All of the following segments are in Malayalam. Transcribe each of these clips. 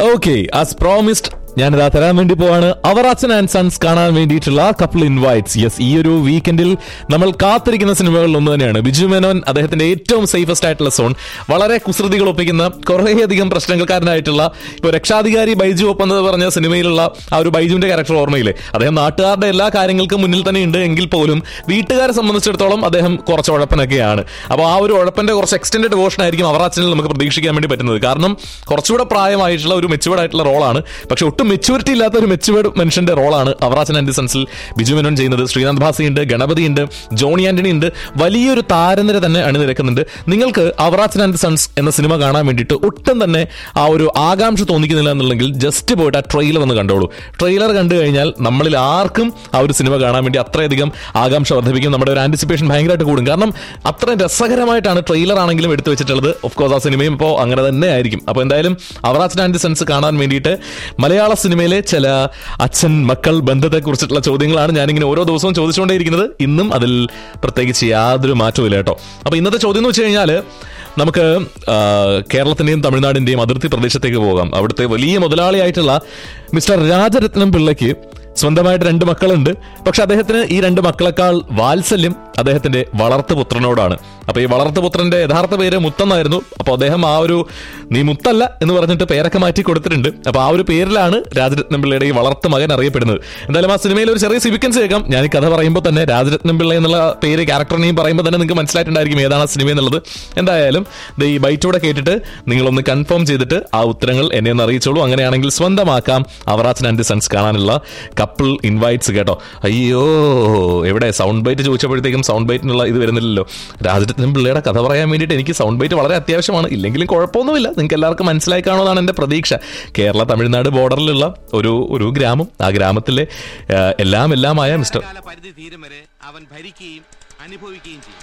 ഓക്കെ ആസ് പ്രോമിസ്ഡ് ഞാനിതാ തരാൻ വേണ്ടി പോവാണ് അവറാച്ചൻ ആൻഡ് സൺസ് കാണാൻ വേണ്ടിയിട്ടുള്ള കപ്പിൾ ഇൻവൈറ്റ്സ് യെസ് ഈ ഒരു വീക്കെൻഡിൽ നമ്മൾ കാത്തിരിക്കുന്ന സിനിമകളിൽ ഒന്ന് തന്നെയാണ് ബിജു മേനോൻ അദ്ദേഹത്തിന്റെ ഏറ്റവും സേഫസ്റ്റ് ആയിട്ടുള്ള സോൺ വളരെ കുസൃതികൾ ഒപ്പിക്കുന്ന കുറേയധികം പ്രശ്നങ്ങൾക്കാരനായിട്ടുള്ള ഇപ്പോൾ രക്ഷാധികാരി ബൈജു ഒപ്പെന്ന് പറഞ്ഞ സിനിമയിലുള്ള ആ ഒരു ബൈജുവിന്റെ ക്യാരക്ടർ ഓർമ്മയില്ലേ അദ്ദേഹം നാട്ടുകാരുടെ എല്ലാ കാര്യങ്ങൾക്കും മുന്നിൽ തന്നെ ഉണ്ട് എങ്കിൽ പോലും വീട്ടുകാരെ സംബന്ധിച്ചിടത്തോളം അദ്ദേഹം കുറച്ച് ഉഴപ്പനൊക്കെയാണ് അപ്പോൾ ആ ഒരു ഉഴപ്പന്റെ കുറച്ച് എക്സ്റ്റൻഡ് ഡിവോഷൻ ആയിരിക്കും അവറാച്ചനിൽ നമുക്ക് പ്രതീക്ഷിക്കാൻ വേണ്ടി പറ്റുന്നത് കാരണം കുറച്ചുകൂടെ പ്രായമായിട്ടുള്ള ഒരു മെച്ചുവേർഡ് ആയിട്ടുള്ള റോളാണ് പക്ഷെ ഒട്ടും മെച്യൂരിറ്റി ഇല്ലാത്ത ഒരു മെച്ചുവേർഡ് മനുഷ്യന്റെ റോളാണ് അവറാച്ചൻ ആൻഡ് സൺസിൽ ബിജു മേനോൻ ചെയ്യുന്നത് ശ്രീനാഥ് ഭാസി ഉണ്ട് ഗണപതി ഉണ്ട് ജോണി ആന്റണി ഉണ്ട് വലിയൊരു താരനിര തന്നെ അണിനിരക്കുന്നുണ്ട് നിങ്ങൾക്ക് അവറാച്ചൻ ആൻഡ് സൺസ് എന്ന സിനിമ കാണാൻ വേണ്ടിയിട്ട് ഒട്ടും തന്നെ ആ ഒരു ആകാംക്ഷ തോന്നിക്കുന്നില്ല എന്നുണ്ടെങ്കിൽ ജസ്റ്റ് പോയിട്ട് ആ ട്രെയിലർ ഒന്ന് കണ്ടോളൂ ട്രെയിലർ കണ്ടു കഴിഞ്ഞാൽ നമ്മളിൽ ആർക്കും ആ ഒരു സിനിമ കാണാൻ വേണ്ടി അത്രയധികം ആകാംക്ഷ വർദ്ധിപ്പിക്കും നമ്മുടെ ഒരു ആന്റിസിപ്പേഷൻ ഭയങ്കരമായിട്ട് കൂടും കാരണം അത്രയും രസകരമായിട്ടാണ് ട്രെയിലർ ആണെങ്കിലും എടുത്തു വെച്ചിട്ടുള്ളത് ഓഫ് കോഴ്സ് ആ സിനിമയും ഇപ്പോൾ അങ്ങനെ തന്നെ ആയിരിക്കും അപ്പോൾ എന്തായാലും അവറാച്ചൻ ആൻഡ് സൺസ് കാണാൻ വേണ്ടിയിട്ട് മലയാള സിനിമയിലെ ചില അച്ഛൻ മക്കൾ ബന്ധത്തെ കുറിച്ചിട്ടുള്ള ചോദ്യങ്ങളാണ് ഞാനിങ്ങനെ ഓരോ ദിവസവും ചോദിച്ചുകൊണ്ടേയിരിക്കുന്നത് ഇന്നും അതിൽ പ്രത്യേകിച്ച് യാതൊരു മാറ്റവും ഇല്ല കേട്ടോ അപ്പോൾ ഇന്നത്തെ ചോദ്യം എന്ന് വെച്ച് കഴിഞ്ഞാൽ നമുക്ക് ആ, കേരളത്തിന്റെയും തമിഴ്നാടിന്റെയും അതിർത്തി പ്രദേശത്തേക്ക് പോകാം അവിടുത്തെ വലിയ മുതലാളിയായിട്ടുള്ള മിസ്റ്റർ രാജരത്നം പിള്ളയ്ക്ക് സ്വന്തമായിട്ട് രണ്ട് മക്കളുണ്ട് പക്ഷെ അദ്ദേഹത്തിന് ഈ രണ്ട് മക്കളെക്കാൾ വാത്സല്യം അദ്ദേഹത്തിന്റെ വളർത്തുപുത്രനോടാണ് അപ്പൊ ഈ വളർത്തുപുത്രന്റെ യഥാർത്ഥ പേര് മുത്തെന്നായിരുന്നു അപ്പൊ അദ്ദേഹം ആ ഒരു നീ മുത്തല്ല എന്ന് പറഞ്ഞിട്ട് പേരൊക്കെ മാറ്റി കൊടുത്തിട്ടുണ്ട് അപ്പൊ ആ ഒരു പേരിലാണ് രാജരത്നം പിള്ളയുടെ ഈ വളർത്തു മകൻ അറിയപ്പെടുന്നത് എന്തായാലും ആ സിനിമയിൽ ഒരു ചെറിയ സിവിക്കൻസ് കേൾക്കാം ഞാൻ ഈ കഥ പറയുമ്പോൾ തന്നെ രാജരത്നം പിള്ള എന്നുള്ള പേര് ക്യാരക്ടറിനെയും പറയുമ്പോൾ തന്നെ നിങ്ങൾക്ക് മനസ്സിലായിട്ടുണ്ടായിരിക്കും ഏതാണ് ആ സിനിമ എന്നുള്ളത് എന്തായാലും ദേ ഈ ബൈറ്റോടെ കേട്ടിട്ട് നിങ്ങളൊന്ന് കൺഫേം ചെയ്തിട്ട് ആ ഉത്തരങ്ങൾ എന്നെ ഒന്ന് അറിയിച്ചോളൂ അങ്ങനെയാണെങ്കിൽ സ്വന്തമാക്കാം അവറാച്ചൻ ആൻഡ് സൺസ് കാണാനുള്ള കപ്പിൾ ഇൻവൈറ്റ്സ് കേട്ടോ അയ്യോ എവിടെ സൗണ്ട് ബൈറ്റ് ചോദിച്ചപ്പോഴത്തേക്കും സൗണ്ട് ബൈറ്റിനുള്ള ഇത് വരുന്നില്ലല്ലോ രാജരത്നം പിള്ളയുടെ കഥ പറയാൻ വേണ്ടിയിട്ട് എനിക്ക് സൗണ്ട് ബൈറ്റ് വളരെ അത്യാവശ്യമാണ് ഇല്ലെങ്കിലും കുഴപ്പമൊന്നുമില്ല നിങ്ങൾക്ക് എല്ലാവർക്കും മനസ്സിലായി കാണുമെന്നാണ് എൻ്റെ പ്രതീക്ഷ കേരള തമിഴ്നാട് ബോർഡറിലുള്ള ഒരു ഒരു ഗ്രാമം ആ ഗ്രാമത്തിലെ ആ, എല്ലാം എല്ലാമായ മിസ്റ്റർ കാല പരിധി തീരും വരെ അവൻ ഭരിക്കുകയും അനുഭവിക്കുകയും ചെയ്യും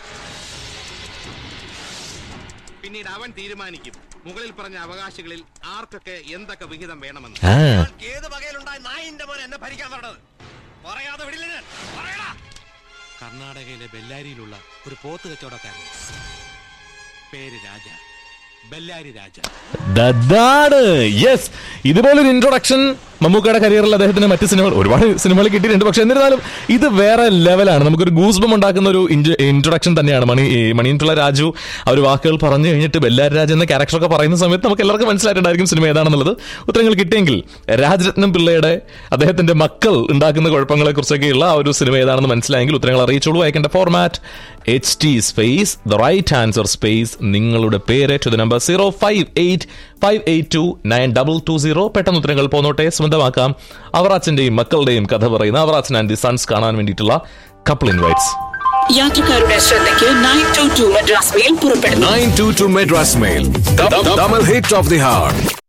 പിന്നീട് അവൻ തീരുമാനിക്കും മുകളിൽ പറഞ്ഞ അവകാശികളിൽ ആർക്കൊക്കെ എന്തൊക്കെ വിഹിതം വേണമെന്ന് ആ ഏത് വകയിലുണ്ടായ നായിന്റെ മോൻ എന്നെ ഭരിക്കാൻ പറഞ്ഞത് പറയാതെ വിടില്ല ഞാൻ പറയടാ കർണാടകയിലെ ബെല്ലാരിയിലുള്ള ഒരു പോത്ത് കച്ചവടക്കാരൻ പേര് രാജ ബെല്ലാരി രാജ ദാണ് യെസ് ഇതുപോലൊരു ഇൻട്രൊഡക്ഷൻ മമ്മൂക്കയുടെ കരിയറിൽ അദ്ദേഹത്തിന് മറ്റ് സിനിമകൾ ഒരുപാട് സിനിമകൾ കിട്ടിയിട്ടുണ്ട് പക്ഷെ എന്നിരുന്നാലും ഇത് വേറെ ലെവലാണ് നമുക്കൊരു ഗൂസ്ബം ഉണ്ടാക്കുന്ന ഒരു ഇൻട്രൊഡക്ഷൻ തന്നെയാണ് മണി ഈ മണിയൻപിള്ള രാജു ആ ഒരു വാക്കുകൾ പറഞ്ഞു കഴിഞ്ഞിട്ട് ബെല്ലാരി രാജ് എന്ന ക്യാരക്ടറൊക്കെ പറയുന്ന സമയത്ത് നമുക്ക് എല്ലാവർക്കും മനസ്സിലായിട്ടുണ്ടായിരിക്കും സിനിമ ഏതാണെന്നുള്ളത് ഉത്തരങ്ങൾ കിട്ടിയെങ്കിൽ രാജരത്നം പിള്ളയുടെ അദ്ദേഹത്തിന്റെ മക്കൾ ഉണ്ടാക്കുന്ന കുഴപ്പങ്ങളെ കുറിച്ചൊക്കെയുള്ള ആ ഒരു സിനിമ ഏതാണെന്ന് മനസ്സിലായെങ്കിൽ ഉത്തരങ്ങൾ അറിയിച്ചോളൂ അയക്കേണ്ട format H T space the right answer space നിങ്ങളുടെ പേര് to the number zero five eight five eight two nine double two zero പെട്ടെന്ന് ഉത്തരങ്ങൾ പോന്നോട്ടെ സ്വന്തമാക്കാം അവറാച്ചന്റെയും മക്കളുടെയും കഥ പറയുന്ന അവറാച്ചൻ ആൻഡ് ദി സൺസ് കാണാൻ വേണ്ടിയിട്ടുള്ള കപ്പിൾ ഇൻവൈറ്റ്സ് യാത്രക്കാരുടെ ശ്രദ്ധയ്ക്ക് nine two two Madras mail പുറപ്പെടുന്നു 922 Madras Mail. The, the, double hit of the heart.